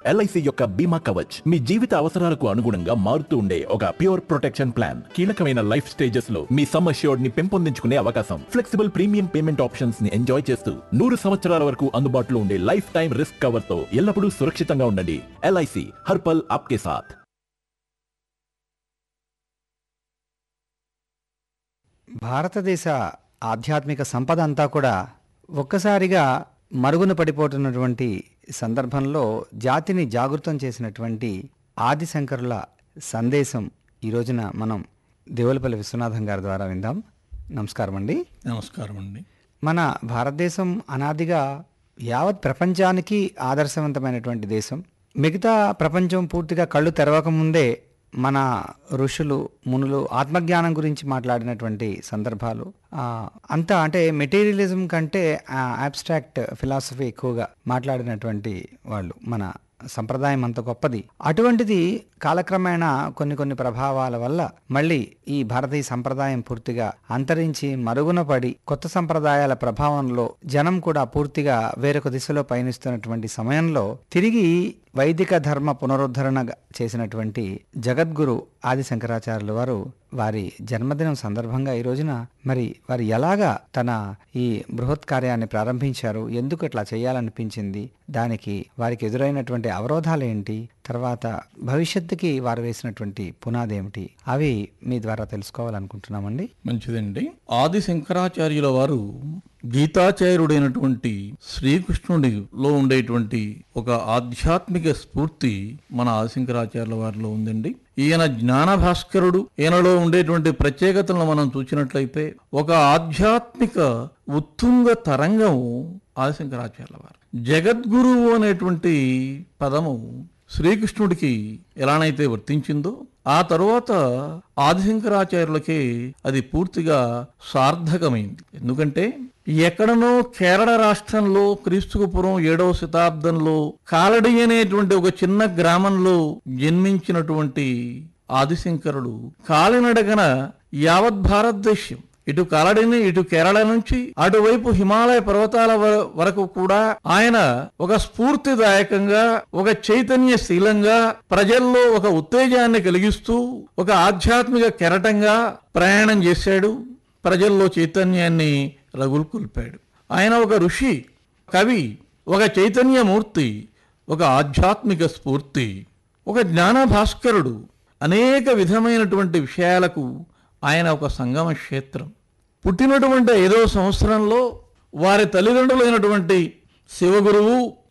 LIC యొక్క బీమా కవచ్ మీ జీవిత అవసరాలకు అనుగుణంగా మారుతూ ఉండే ఒక ప్యూర్ ప్రొటెక్షన్ ప్లాన్ కీలకమైన లైఫ్ స్టేజెస్ లో మీ సమ్ అష్యూర్డ్ ని పెంపొందించుకునే అవకాశం ఫ్లెక్సిబుల్ ప్రీమియం పేమెంట్ ఆప్షన్స్ ని ఎంజాయ్ చేస్తూ నూరు సంవత్సరాల వరకు అందుబాటులో ఉండే లైఫ్ టైం రిస్క్ కవర్ తో ఎల్లప్పుడూ సురక్షితంగా ఉండండి ఎల్ఐసి హర్పల్ ఆప్కే సాథ్ భారతదేశ ఆధ్యాత్మిక సంపద అంతా కూడా ఒక్కసారిగా మరుగున పడిపోతున్నటువంటి సందర్భంలో జాతిని జాగృతం చేసినటువంటి ఆదిశంకరుల సందేశం ఈ రోజున మనం దేవులపల్లి విశ్వనాథం గారి ద్వారా విందాం నమస్కారం అండి నమస్కారం అండి మన భారతదేశం అనాదిగా యావత్ ప్రపంచానికి ఆదర్శవంతమైనటువంటి దేశం మిగతా ప్రపంచం పూర్తిగా కళ్ళు తెరవక ముందే మన ఋషులు మునులు ఆత్మజ్ఞానం గురించి మాట్లాడినటువంటి సందర్భాలు ఆ, అంతా అంటే మెటీరియలిజం కంటే అబ్స్ట్రాక్ట్ ఫిలాసఫీ ఎక్కువగా మాట్లాడినటువంటి వాళ్ళు మన సంప్రదాయం అంత గొప్పది అటువంటిది కాలక్రమేణా కొన్ని కొన్ని ప్రభావాల వల్ల మళ్ళీ ఈ భారతీయ సంప్రదాయం పూర్తిగా అంతరించి మరుగున పడి కొత్త సంప్రదాయాల ప్రభావంలో జనం కూడా పూర్తిగా వేరొక దిశలో పయనిస్తున్నటువంటి సమయంలో తిరిగి వైదిక ధర్మ పునరుద్ధరణ చేసినటువంటి జగద్గురు ఆది శంకరాచార్యుల వారు వారి జన్మదినం సందర్భంగా ఈ రోజున మరి వారు ఎలాగా తన ఈ బృహత్ కార్యాన్ని ప్రారంభించారు ఎందుకు ఇట్లా చేయాలనిపించింది దానికి వారికి ఎదురైనటువంటి అవరోధాలు ఏంటి తర్వాత భవిష్యత్తుకి వారు వేసినటువంటి పునాది ఏమిటి అవి మీ ద్వారా తెలుసుకోవాలనుకుంటున్నామండి మంచిదండి ఆది శంకరాచార్యుల వారు గీతాచార్యుడైనటువంటి శ్రీకృష్ణుడిలో ఉండేటువంటి ఒక ఆధ్యాత్మిక స్ఫూర్తి మన ఆది శంకరాచార్యుల వారిలో ఉందండి ఈయన జ్ఞాన భాస్కరుడు ఈయనలో ఉండేటువంటి ప్రత్యేకతలను మనం చూసినట్లయితే ఒక ఆధ్యాత్మిక ఉత్తుంగ తరంగం ఆది శంకరాచార్యుల వారు జగద్గురువు అనేటువంటి పదము శ్రీకృష్ణుడికి ఎలానైతే వర్తించిందో ఆ తరువాత ఆదిశంకరాచార్యులకే అది పూర్తిగా సార్థకమైంది ఎందుకంటే ఎక్కడనో కేరళ రాష్ట్రంలో క్రీస్తుకు పూర్వం ఏడవ శతాబ్దంలో కాలడి అనేటువంటి ఒక చిన్న గ్రామంలో జన్మించినటువంటి ఆదిశంకరుడు కాలినడగన యావత్ భారతదేశం ఇటు కాలడిని ఇటు కేరళ నుంచి అటువైపు హిమాలయ పర్వతాల వ- వరకు కూడా ఆయన ఒక స్ఫూర్తిదాయకంగా ఒక చైతన్యశీలంగా ప్రజల్లో ఒక ఉత్తేజాన్ని కలిగిస్తూ ఒక ఆధ్యాత్మిక కెరటంగా ప్రయాణం చేశాడు ప్రజల్లో చైతన్యాన్ని రగులుకొల్పాడు ఆయన ఒక ఋషి కవి ఒక చైతన్యమూర్తి ఒక ఆధ్యాత్మిక స్ఫూర్తి ఒక జ్ఞాన భాస్కరుడు అనేక విధమైనటువంటి విషయాలకు ఆయన ఒక సంగమ క్షేత్రం పుట్టినటువంటి ఐదో సంవత్సరంలో వారి తల్లిదండ్రులైనటువంటి శివగురువు